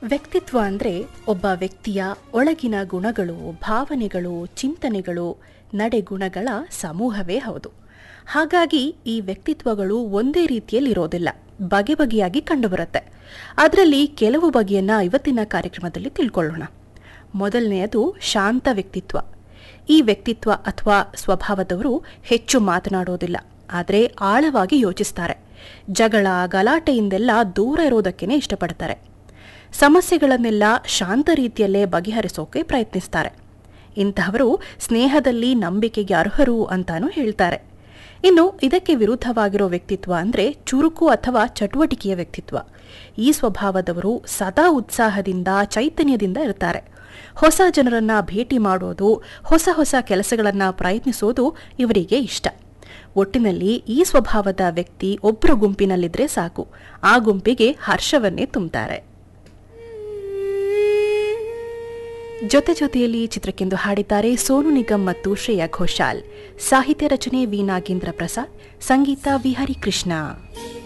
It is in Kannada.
ವ್ಯಕ್ತಿತ್ವ ಅಂದರೆ ಒಬ್ಬ ವ್ಯಕ್ತಿಯ ಒಳಗಿನ ಗುಣಗಳು ಭಾವನೆಗಳು ಚಿಂತನೆಗಳು ನಡೆಗುಣಗಳ ಸಮೂಹವೇ ಹೌದು ಹಾಗಾಗಿ ಈ ವ್ಯಕ್ತಿತ್ವಗಳು ಒಂದೇ ರೀತಿಯಲ್ಲಿ ಇರೋದಿಲ್ಲ ಬಗೆ ಬಗೆಯಾಗಿ ಕಂಡುಬರುತ್ತೆ ಅದರಲ್ಲಿ ಕೆಲವು ಬಗೆಯನ್ನ ಇವತ್ತಿನ ಕಾರ್ಯಕ್ರಮದಲ್ಲಿ ತಿಳ್ಕೊಳ್ಳೋಣ ಮೊದಲನೆಯದು ಶಾಂತ ವ್ಯಕ್ತಿತ್ವ ಈ ವ್ಯಕ್ತಿತ್ವ ಅಥವಾ ಸ್ವಭಾವದವರು ಹೆಚ್ಚು ಮಾತನಾಡೋದಿಲ್ಲ ಆದರೆ ಆಳವಾಗಿ ಯೋಚಿಸ್ತಾರೆ ಜಗಳ ಗಲಾಟೆಯಿಂದೆಲ್ಲ ದೂರ ಇರೋದಕ್ಕೇನೆ ಇಷ್ಟಪಡ್ತಾರೆ ಸಮಸ್ಯೆಗಳನ್ನೆಲ್ಲ ಶಾಂತ ರೀತಿಯಲ್ಲೇ ಬಗೆಹರಿಸೋಕೆ ಪ್ರಯತ್ನಿಸ್ತಾರೆ ಇಂತಹವರು ಸ್ನೇಹದಲ್ಲಿ ನಂಬಿಕೆಗೆ ಅರ್ಹರು ಅಂತಾನೂ ಹೇಳ್ತಾರೆ ಇನ್ನು ಇದಕ್ಕೆ ವಿರುದ್ಧವಾಗಿರೋ ವ್ಯಕ್ತಿತ್ವ ಅಂದರೆ ಚುರುಕು ಅಥವಾ ಚಟುವಟಿಕೆಯ ವ್ಯಕ್ತಿತ್ವ ಈ ಸ್ವಭಾವದವರು ಸದಾ ಉತ್ಸಾಹದಿಂದ ಚೈತನ್ಯದಿಂದ ಇರ್ತಾರೆ ಹೊಸ ಜನರನ್ನ ಭೇಟಿ ಮಾಡೋದು ಹೊಸ ಹೊಸ ಕೆಲಸಗಳನ್ನ ಪ್ರಯತ್ನಿಸೋದು ಇವರಿಗೆ ಇಷ್ಟ ಒಟ್ಟಿನಲ್ಲಿ ಈ ಸ್ವಭಾವದ ವ್ಯಕ್ತಿ ಒಬ್ಬರ ಗುಂಪಿನಲ್ಲಿದ್ರೆ ಸಾಕು ಆ ಗುಂಪಿಗೆ ಹರ್ಷವನ್ನೇ ತುಂಬುತ್ತಾರೆ ಜೊತೆ ಜೊತೆಯಲ್ಲಿ ಚಿತ್ರಕ್ಕೆಂದು ಹಾಡಿದ್ದಾರೆ ಸೋನು ನಿಗಮ್ ಮತ್ತು ಶ್ರೇಯಾ ಘೋಷಾಲ್ ಸಾಹಿತ್ಯ ರಚನೆ ವಿ ನಾಗೇಂದ್ರ ಪ್ರಸಾದ್ ಸಂಗೀತ ವಿಹರಿ ಕೃಷ್ಣ